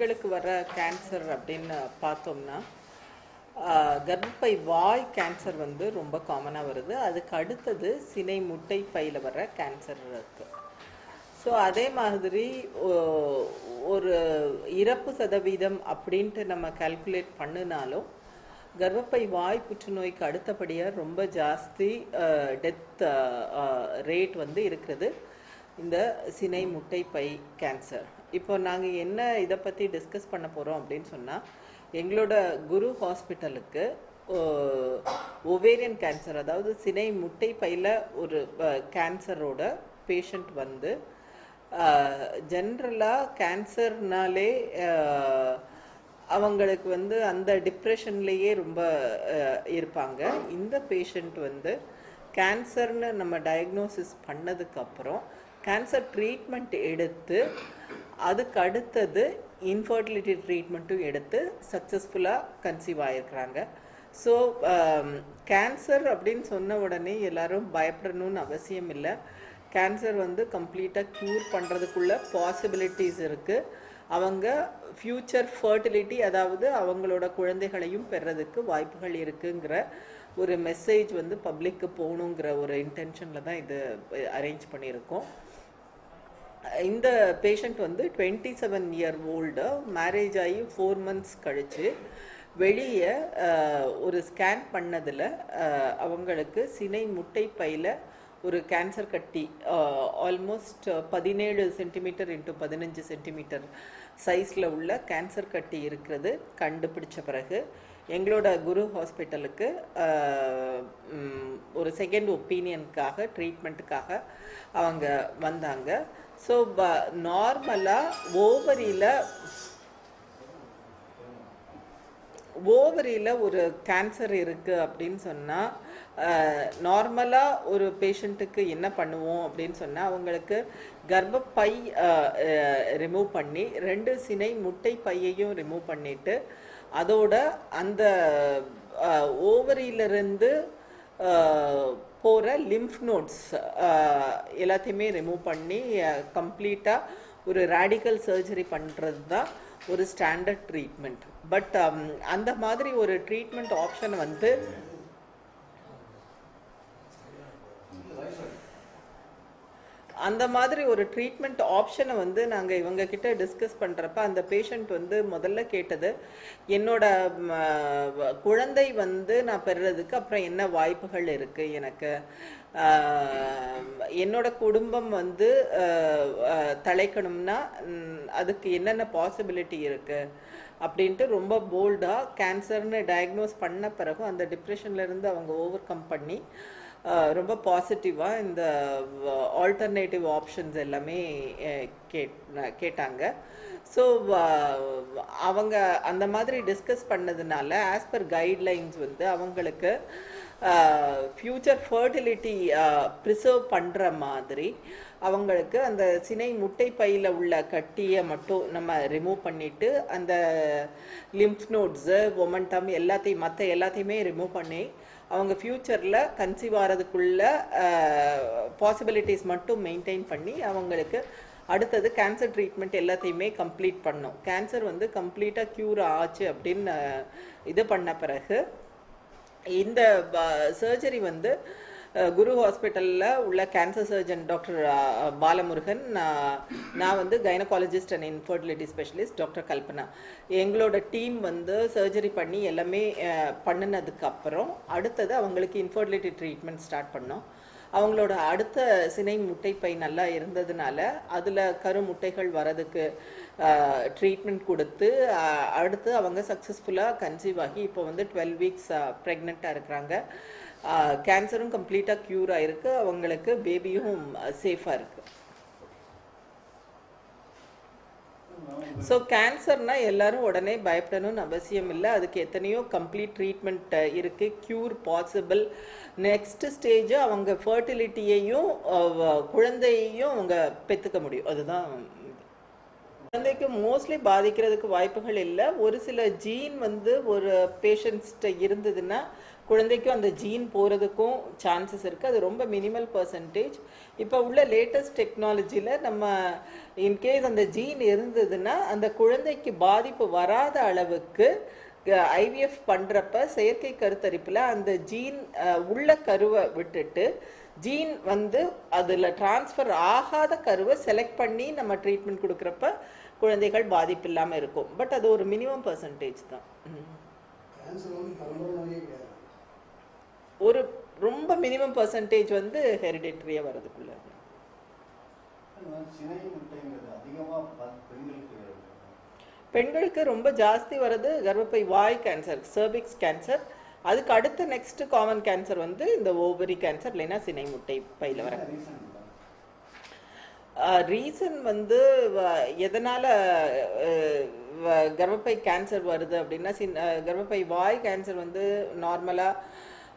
பெண்களுக்கு வர கேன்சர் அப்படின்னு பார்த்தோம்னா ஆஹ், கர்ப்பப்பை வாய் கேன்சர் வந்து ரொம்ப காமனாக வருது அதுக்கு அடுத்தது சினை முட்டை பையில் வர கேன்சர் இருக்கு ஸோ அதே மாதிரி ஒ- ஒரு இறப்பு சதவீதம் அப்படின்ட்டு நம்ம கால்குலேட் பண்ணினாலும் கர்ப்பப்பை வாய் புற்றுநோய்க்கு அடுத்தபடியாக ரொம்ப ஜாஸ்தி டெத் ரேட் வந்து இருக்கிறது இந்த சினை முட்டை பை கேன்சர் இப்போ நாங்கள் என்ன இதை பற்றி டிஸ்கஸ் பண்ண போகிறோம் அப்படின்னு சொன்னால் எங்களோட குரு ஹாஸ்பிட்டலுக்கு ஒவேரியன் கேன்சர் அதாவது சினை முட்டை பையில் ஒரு கேன்சரோட பேஷண்ட் வந்து ஜென்ரலாக கேன்சர்னாலே அவங்களுக்கு வந்து அந்த டிப்ரெஷன்லேயே ரொம்ப அஹ், இருப்பாங்க இந்த பேஷண்ட் வந்து கேன்சர்னு நம்ம டயக்னோசிஸ் பண்ணதுக்கப்புறம் கேன்சர் ட்ரீட்மெண்ட் எடுத்து அதுக்கு அடுத்தது இன்ஃபர்டிலிட்டி ட்ரீட்மெண்ட்டும் எடுத்து சக்ஸஸ்ஃபுல்லாக கன்சீவ் ஆகிருக்கிறாங்க ஸோ கேன்சர் அப்படின்னு சொன்ன உடனே எல்லாரும் பயப்படணும்னு அவசியம் இல்லை கேன்சர் வந்து கம்ப்ளீட்டாக க்யூர் பண்ணுறதுக்குள்ள பாசிபிலிட்டிஸ் இருக்குது அவங்க ஃப்யூச்சர் ஃபர்டிலிட்டி அதாவது அவங்களோட குழந்தைகளையும் பெறதுக்கு வாய்ப்புகள் இருக்குங்கிற ஒரு மெசேஜ் வந்து பப்ளிக்கு போகணுங்கிற ஒரு இன்டென்ஷனில் தான் இது அரேஞ்ச் பண்ணியிருக்கோம் இந்த பேஷண்ட் வந்து twenty seven year old marriage ஆகி ஃபோர் மந்த்ஸ் கழிச்சு வெளியே ஒரு ஸ்கேன் பண்ணதில் அவங்களுக்கு சினை முட்டை பையில் ஒரு கேன்சர் கட்டி ஆல்மோஸ்ட் பதினேழு சென்டிமீட்டர் இன்ட்டு பதினஞ்சு சென்டிமீட்டர் சைஸில் உள்ள கேன்சர் கட்டி இருக்கிறது கண்டுபிடிச்ச பிறகு எங்களோட குரு ஹாஸ்பிட்டலுக்கு ஆஹ், ம், ஒரு செகண்ட் ஒப்பீனியனுக்காக ட்ரீட்மெண்ட்டுக்காக அவங்க வந்தாங்க ஸோ நார்மலாக ஓவரியில் ஓவரியில் ஒரு கேன்சர் இருக்குது அப்படின்னு சொன்னால் நார்மலாக ஒரு பேஷண்ட்டுக்கு என்ன பண்ணுவோம் அப்படின்னு சொன்னால் அவங்களுக்கு கர்ப்பப்பை ரிமூவ் பண்ணி ரெண்டு சினை முட்டை பையையும் ரிமூவ் பண்ணிட்டு அதோட அந்த ஓவரியிலிருந்து போகிற லிம்ஃப் நோட்ஸ் எல்லாத்தையுமே ரிமூவ் பண்ணி கம்ப்ளீட்டாக ஒரு ரேடிக்கல் சர்ஜரி பண்ணுறது தான் ஒரு ஸ்டாண்டர்ட் ட்ரீட்மெண்ட் பட் அந்த மாதிரி ஒரு ட்ரீட்மெண்ட் ஆப்ஷன் வந்து அந்த மாதிரி ஒரு ட்ரீட்மெண்ட் ஆப்ஷனை வந்து நாங்கள் இவங்க கிட்ட டிஸ்கஸ் பண்ணுறப்ப அந்த பேஷண்ட் வந்து முதல்ல கேட்டது என்னோட ம, குழந்தை வந்து நான் பெறுறதுக்கு அப்புறம் என்ன வாய்ப்புகள் இருக்குது எனக்கு ஆஹ், என்னோட குடும்பம் வந்து ஆஹ், ஆஹ், தழைக்கணும்னா ம், அதுக்கு என்னென்ன பாசிபிலிட்டி இருக்குது அப்படின்ட்டு ரொம்ப போல்டாக கேன்சர்னு டயக்னோஸ் பண்ண பிறகு அந்த டிப்ரெஷன்ல இருந்து அவங்க ஓவர் கம் பண்ணி ஆஹ், ரொம்ப பாசிட்டிவாக இந்த ஆல்டர்னேட்டிவ் ஆப்ஷன்ஸ் எல்லாமே அஹ், கேட் கேட்டாங்க ஸோ அவங்க அந்த மாதிரி டிஸ்கஸ் பண்ணதுனால ஆஸ் பர் கைட்லைன்ஸ் வந்து அவங்களுக்கு ஃப்யூச்சர் ஃபர்டிலிட்டி ப்ரிசர்வ் பண்ணுற மாதிரி அவங்களுக்கு அந்த சினை முட்டை பையில் உள்ள கட்டியை மட்டும் நம்ம ரிமூவ் பண்ணிட்டு அந்த லிம்ஃப் நோட்ஸு ஒமண்டம் எல்லாத்தையும் மற்ற எல்லாத்தையுமே ரிமூவ் பண்ணி அவங்க ஃப்யூச்சரில் கன்சீவ் ஆகிறதுக்குள்ள பாசிபிலிட்டிஸ் மட்டும் மெயின்டைன் பண்ணி அவங்களுக்கு அடுத்தது கேன்சர் ட்ரீட்மெண்ட் எல்லாத்தையுமே கம்ப்ளீட் பண்ணோம் கேன்சர் வந்து கம்ப்ளீட்டாக க்யூர் ஆச்சு அப்படின்னு அஹ், இது பண்ண பிறகு இந்த சர்ஜரி வந்து அஹ், குரு ஹாஸ்பிட்டலில் உள்ள கேன்சர் சர்ஜன் டாக்டர் பாலமுருகன் நான் நான் வந்து gynaecologist and infertility specialist doctor Kalpana எங்களோட டீம் வந்து சர்ஜரி பண்ணி எல்லாமே அஹ், பண்ணினதுக்கு அப்புறம் அடுத்தது அவங்களுக்கு இன்ஃபர்டிலிட்டி ட்ரீட்மெண்ட் ஸ்டார்ட் பண்ணோம் அவங்களோட அடுத்த சினை முட்டைப்பை நல்லா இருந்ததுனால அதில் கரு முட்டைகள் வரதுக்கு ட்ரீட்மெண்ட் கொடுத்து அஹ், அடுத்து அவங்க சக்ஸஸ்ஃபுல்லாக கன்சீவ் ஆகி இப்போ வந்து டுவெல் வீக்ஸ் ப்ரெக்னெண்ட்டாக இருக்கிறாங்க கேன்சரும் கம்ப்ளீட்டாக க்யூர் ஆயிருக்கு அவங்களுக்கு பேபியும் சேஃபாக இருக்குது ஸோ கேன்சர்னா எல்லாரும் உடனே பயப்படணும்னு அவசியம் இல்லை அதுக்கு எத்தனையோ கம்ப்ளீட் ட்ரீட்மெண்ட் இருக்கு க்யூர் பாசிபிள் நெக்ஸ்ட் ஸ்டேஜ் அவங்க ஃபர்டிலிட்டியையும் குழந்தையையும் அவங்க பெற்றுக்க முடியும் அதுதான் குழந்தைக்கு மோஸ்ட்லி பாதிக்கிறதுக்கு வாய்ப்புகள் இல்லை ஒரு சில ஜீன் வந்து ஒரு பேஷண்ட்ஸ்கிட்ட இருந்ததுன்னா குழந்தைக்கும் அந்த ஜீன் போகிறதுக்கும் சான்சஸ் இருக்குது அது ரொம்ப மினிமல் பர்சன்டேஜ் இப்போ உள்ள லேட்டஸ்ட் டெக்னாலஜியில் நம்ம இன்கேஸ் அந்த ஜீன் இருந்ததுன்னா அந்த குழந்தைக்கு பாதிப்பு வராத அளவுக்கு ஐவிஎஃப் பண்ணுறப்ப செயற்கை கருத்தரிப்பில் அந்த ஜீன் உள்ள கருவை விட்டுட்டு ஜீன் வந்து அதில் டிரான்ஸ்ஃபர் ஆகாத கருவை செலக்ட் பண்ணி நம்ம ட்ரீட்மெண்ட் கொடுக்குறப்ப குழந்தைகள் பாதிப்பு இல்லாமல் இருக்கும் பட் அது ஒரு மினிமம் பர்சன்டேஜ் தான் ம். கேன்சர் வந்து பரம்பரை நோயே கிடையாது ஒரு ரொம்ப மினிமம் பர்சன்டேஜ் வந்து ஹெரிடேட்டரியாக வரதுக்குள்ள சினை முட்டைங்கிறது அதிகமாக பெண்களுக்கு பெண்களுக்கு ரொம்ப ஜாஸ்தி வர்றது கர்ப்பப்பை வாய் கேன்சர் சர்விக்ஸ் கேன்சர் அதுக்கு அடுத்த நெக்ஸ்ட் காமன் கேன்சர் வந்து இந்த ஓவரி கேன்சர் இல்லைன்னா சினை முட்டை பையில் வர ரீசன் ரீசன் வந்து வ- எதனால அஹ், வ- கர்ப்பப்பை கேன்சர் வருது அப்படின்னா சின் அஹ், கர்ப்பப்பை வாய் கேன்சர் வந்து நார்மலாக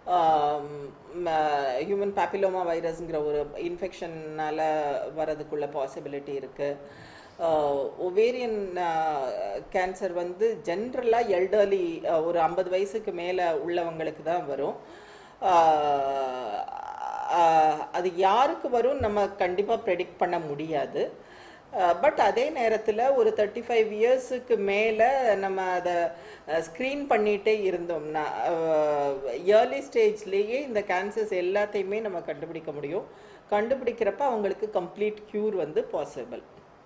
ஹியூமன் பாப்பிலோமா வைரஸ்ங்கிற ஒரு இன்ஃபெக்ஷன்னால வரதுக்குள்ள பாசிபிலிட்டி இருக்கு ஒவேரியன் கேன்சர் வந்து ஜென்ரலாக எல்டர்லி ஒரு ஐம்பது வயசுக்கு மேலே உள்ளவங்களுக்கு தான் வரும் ஆஹ் ஆஹ் அது யாருக்கு வரும் நம்ம கண்டிப்பாக ப்ரெடிக்ட் பண்ண முடியாது பட் அதே நேரத்தில் ஒரு தேர்ட்டி ஃபைவ் இயர்ஸுக்கு மேலே நம்ம அதை ஸ்க்ரீன் பண்ணிகிட்டே இருந்தோம்னா இயர்லி ஸ்டேஜ்லேயே இந்த கேன்சர்ஸ் எல்லாத்தையுமே நம்ம கண்டுபிடிக்க முடியும் கண்டுபிடிக்கிறப்ப அவங்களுக்கு கம்ப்ளீட் க்யூர் வந்து பாசிபிள்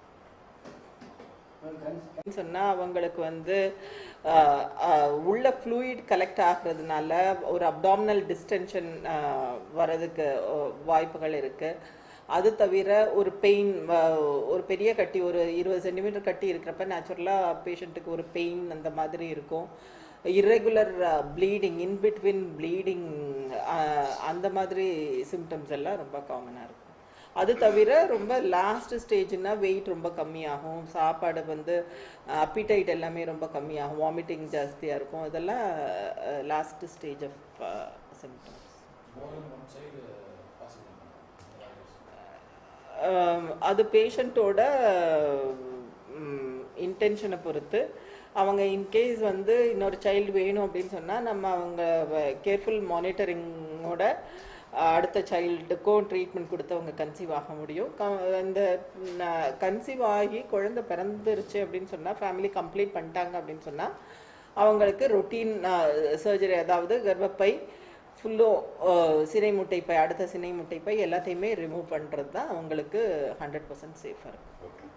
சொன்னா அவங்களுக்கு வந்து ஆஹ், ஆஹ், உள்ள ஃப்ளூயிட் கலெக்ட் ஆகுறதுனால ஒரு அப்டாமினல் டிஸ்டென்ஷன் வரதுக்கு ஆஹ், வாய்ப்புகள் இருக்கு அது தவிர ஒரு பெயின் ஒரு பெரிய கட்டி ஒரு இருபது சென்டிமீட்டர் கட்டி இருக்கிறப்ப நேச்சுரலாக பேஷண்ட்டுக்கு ஒரு பெயின் அந்த மாதிரி இருக்கும் இர்ரெகுலர் ப்ளீடிங் இன்பிட்வீன் ப்ளீடிங் அந்த மாதிரி சிம்டம்ஸ் எல்லாம் ரொம்ப காமனாக இருக்கும் அது தவிர ரொம்ப லாஸ்ட் ஸ்டேஜ்னா வெயிட் ரொம்ப கம்மியாகும் சாப்பாடு வந்து அப்பிடைட் எல்லாமே ரொம்ப கம்மியாகும் வாமிட்டிங் ஜாஸ்தியாக இருக்கும் இதெல்லாம் லாஸ்ட் ஸ்டேஜ் ஆஃப் சிம்டம்ஸ் அது பேஷண்ட்டோட இன்டென்ஷனை பொறுத்து அவங்க இன்கேஸ் வந்து இன்னொரு சைல்டு வேணும் அப்படின்னு சொன்னால் நம்ம அவங்க கேர்ஃபுல் மானிட்டரிங்கோட அடுத்த சைல்டுக்கும் ட்ரீட்மெண்ட் கொடுத்து அவங்க கன்சீவ் ஆக முடியும் க- இந்த கன்சீவ் ஆகி குழந்தை பிறந்துருச்சு அப்படின்னு சொன்னால் ஃபேமிலி கம்ப்ளீட் பண்ணிட்டாங்க அப்படின்னு சொன்னால் அவங்களுக்கு ரொட்டீன் சர்ஜரி அதாவது கர்ப்பப்பை ஃபுல்லும் சினை முட்டைப்பை அடுத்த சினை முட்டைப்பை எல்லாத்தையுமே ரிமூவ் பண்ணுறது தான் அவங்களுக்கு ஹண்ட்ரட் பர்சன்ட் சேஃபாக இருக்கும் ஓகே